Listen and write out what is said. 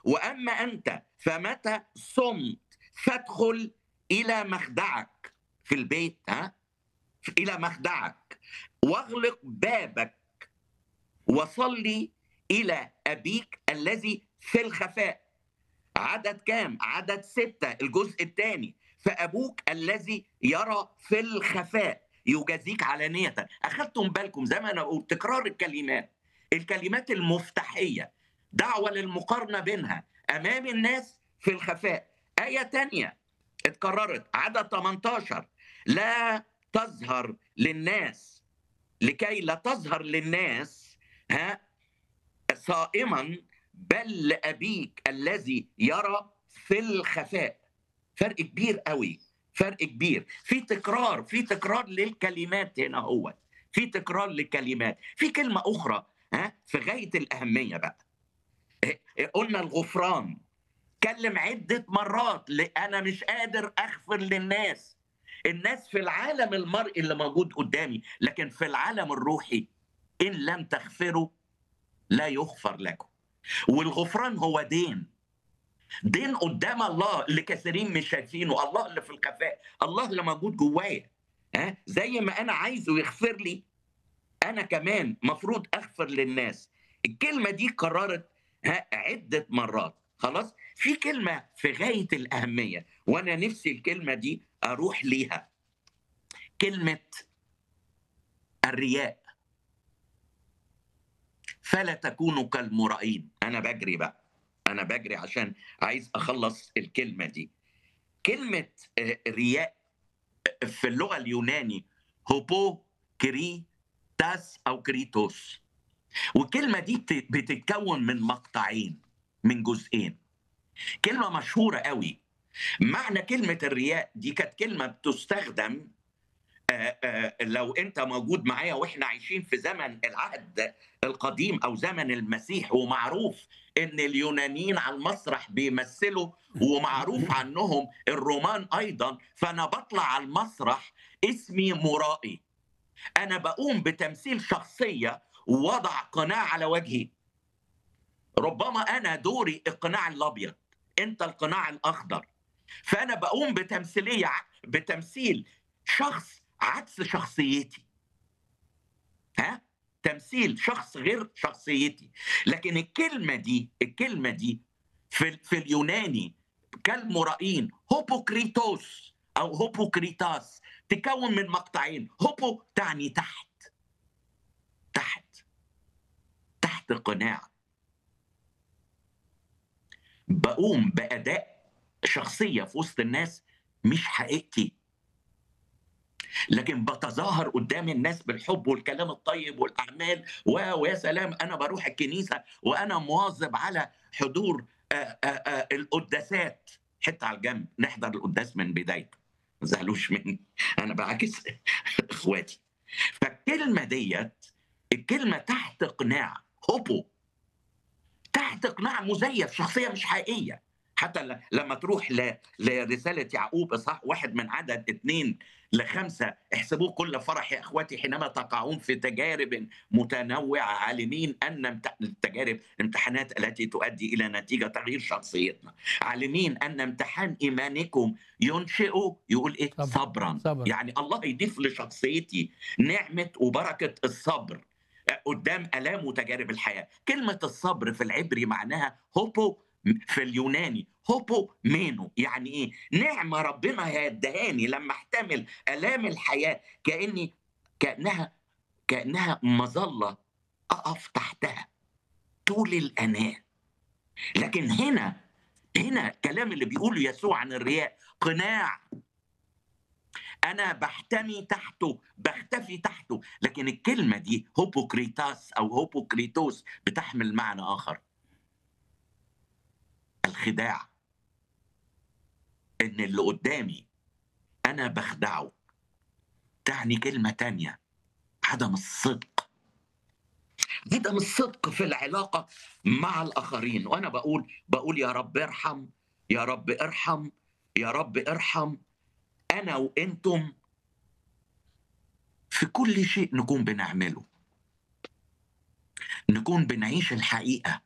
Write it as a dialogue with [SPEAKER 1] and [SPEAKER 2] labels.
[SPEAKER 1] واما انت فمتى صمت فادخل الى مخدعك في البيت ها الى مخدعك واغلق بابك وصلي الى ابيك الذي في الخفاء عدد كام عدد ستة الجزء الثاني فابوك الذي يرى في الخفاء يجازيك علانية أخذتم بالكم زي ما أنا قلت تكرار الكلمات الكلمات المفتاحية دعوة للمقارنة بينها أمام الناس في الخفاء آية تانية اتكررت عدد 18 لا تظهر للناس لكي لا تظهر للناس ها صائما بل لأبيك الذي يرى في الخفاء فرق كبير قوي فرق كبير في تكرار في تكرار للكلمات هنا هو في تكرار للكلمات في كلمة أخرى ها في غاية الأهمية بقى قلنا الغفران كلم عدة مرات أنا مش قادر أغفر للناس الناس في العالم المرئي اللي موجود قدامي لكن في العالم الروحي إن لم تغفروا لا يغفر لكم والغفران هو دين دين قدام الله اللي كثيرين مش شايفينه الله اللي في الخفاء الله اللي موجود جوايا ها زي ما انا عايزه يغفر لي انا كمان مفروض اغفر للناس الكلمه دي قررت ها عده مرات خلاص في كلمه في غايه الاهميه وانا نفسي الكلمه دي اروح ليها كلمه الرياء فلا تكونوا كالمرائين انا بجري بقى انا بجري عشان عايز اخلص الكلمه دي كلمه رياء في اللغه اليوناني هوبو كري تاس او كريتوس والكلمه دي بتتكون من مقطعين من جزئين كلمه مشهوره قوي معنى كلمه الرياء دي كانت كلمه بتستخدم آآ آآ لو انت موجود معايا واحنا عايشين في زمن العهد القديم او زمن المسيح ومعروف ان اليونانيين على المسرح بيمثلوا ومعروف عنهم الرومان ايضا فانا بطلع على المسرح اسمي مرائي انا بقوم بتمثيل شخصيه ووضع قناع على وجهي ربما انا دوري القناع الابيض انت القناع الاخضر فانا بقوم بتمثيليه بتمثيل شخص عكس شخصيتي ها تمثيل شخص غير شخصيتي لكن الكلمه دي الكلمه دي في, في اليوناني كالمرائين هوبوكريتوس او هوبوكريتاس تكون من مقطعين هوبو تعني تحت تحت تحت قناع بقوم باداء شخصيه في وسط الناس مش حقيقتي لكن بتظاهر قدام الناس بالحب والكلام الطيب والاعمال ويا سلام انا بروح الكنيسه وانا مواظب على حضور آآ آآ القداسات حتى على الجنب نحضر القداس من بدايته ما تزعلوش مني انا بعكس اخواتي فالكلمه ديت الكلمه تحت قناع هوبو تحت قناع مزيف شخصيه مش حقيقيه حتى لما تروح لرسالة يعقوب إصحاح واحد من عدد اثنين لخمسة احسبوه كل فرح يا إخواتي حينما تقعون في تجارب متنوعة عالمين أن التجارب الامتحانات التي تؤدي إلى نتيجة تغيير شخصيتنا عالمين أن امتحان إيمانكم ينشئ يقول إيه صبرا, صبرا. صبر. يعني الله يضيف لشخصيتي نعمة وبركة الصبر قدام آلام وتجارب الحياة كلمة الصبر في العبري معناها هوبو في اليوناني هوبو مينو يعني ايه نعمه ربنا هيدهاني لما احتمل الام الحياه كاني كانها كانها مظله اقف تحتها طول الاناه لكن هنا هنا الكلام اللي بيقوله يسوع عن الرياء قناع انا بحتمي تحته بختفي تحته لكن الكلمه دي هوبوكريتاس او هوبوكريتوس بتحمل معنى اخر الخداع ان اللي قدامي انا بخدعه تعني كلمه تانية عدم الصدق عدم الصدق في العلاقه مع الاخرين وانا بقول بقول يا رب ارحم يا رب ارحم يا رب ارحم انا وانتم في كل شيء نكون بنعمله نكون بنعيش الحقيقه